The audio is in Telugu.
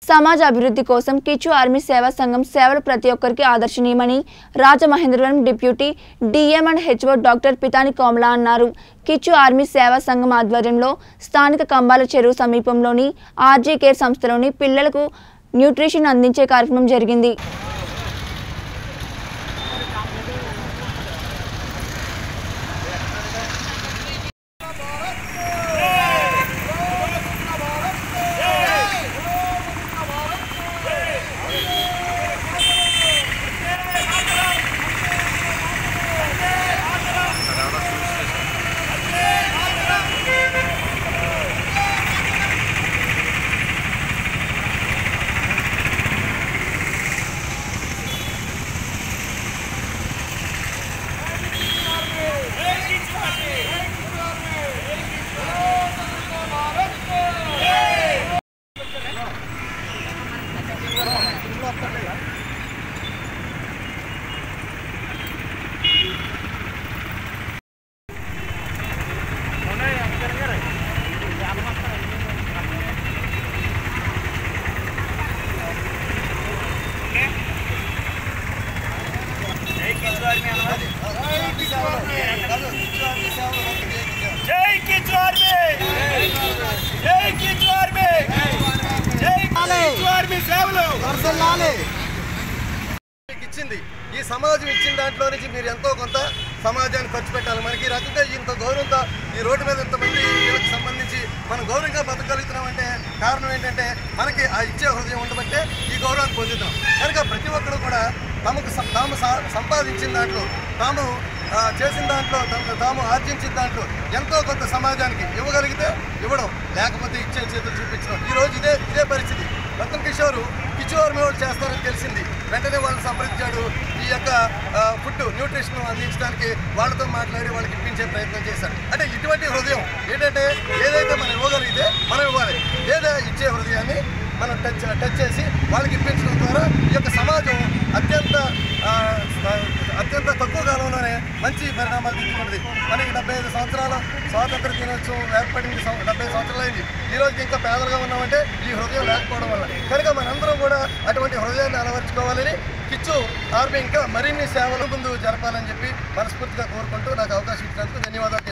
సమాజ అభివృద్ధి కోసం కిచ్చు ఆర్మీ సేవా సంఘం సేవలు ప్రతి ఒక్కరికి ఆదర్శనీయమని Rajamahendravaram deputy DM and HO doctor Pitani Komala అన్నారు కిచ్చు ఆర్మీ సేవా సంఘం ఆధ్వర్యంలో స్థానిక కంబాల చెరువు సమీపంలోని ఆర్జీ కేర్ సంస్థలోని పిల్లలకు న్యూట్రిషన్ అందించే కార్యక్రమం జరిగింది జై కిచ్చు ఆర్మీ జై కిచ్చు ఆర్మీ జై కిచ్చు ఆర్మీ సేవలు మీకు ఇచ్చింది ఈ సమాజం ఇచ్చిన దాంట్లో నుంచి మీరు ఎంతో కొంత సమాజానికి ఖర్చు పెట్టాలి మనకి ఈ రకంగా ఇంత గౌరవంతో ఈ రోడ్డు మీద ఇంతమంది వీళ్ళకి సంబంధించి మనం గౌరవంగా బతకగలుగుతున్నామంటే కారణం ఏంటంటే మనకి ఆ ఇచ్చే హృదయం ఉండబట్టే ఈ గౌరవాన్ని పొందుతాం కనుక ప్రతి ఒక్కరు కూడా తమకు సం- తాము సా- సంపాదించిన దాంట్లో తాము ఆ, చేసిన దాంట్లో తమ- తాము ఆర్జించిన దాంట్లో ఎంతో కొంత సమాజానికి ఇవ్వగలిగితే ఇవ్వడం లేకపోతే ఇచ్చే చేతులు చూపించడం ఈ రోజు ఇదే ఇదే పరిస్థితి రతన్ కిషోర్ కిచోర్ వాళ్ళు చేస్తారని తెలిసింది వెంటనే వాళ్ళని సంప్రదించాడు ఈ యొక్క ఆ, ఫుడ్ న్యూట్రిషన్ అందించడానికి వాళ్ళతో మాట్లాడి వాళ్ళకి ఇప్పించే ప్రయత్నం చేశాడు అంటే ఇటువంటి హృదయం ఏంటంటే ఏదైతే మనం ఇవ్వగలిగితే మనం ఇవ్వాలి లేదా ఇచ్చే హృదయాన్ని మనం టచ్ టచ్ చేసి వాళ్ళకి ఇప్పించడం ద్వారా ఈ యొక్క సమాజం అత్యంత ఆ, అత్యంత తక్కువ కాలంలోనే మంచి పరిణామాలు తీసుకుంటుంది మనకి డెబ్బై ఐదు సంవత్సరాల స్వాతంత్ర దినోత్సవం ఏర్పడింది సం- డెబ్బై సంవత్సరాలు అయింది ఈ రోజుకి ఇంకా పేదలుగా ఉన్నామంటే ఈ హృదయం లేకపోవడం వల్ల కనుక మనందరం కూడా అటువంటి హృదయాన్ని అలవర్చుకోవాలని కిచ్చు ఆర్మీ ఇంకా మరిన్ని సేవల ముందు జరపాలని చెప్పి మనస్ఫూర్తిగా కోరుకుంటూ నాకు అవకాశం ఇచ్చినందుకు ధన్యవాదాలు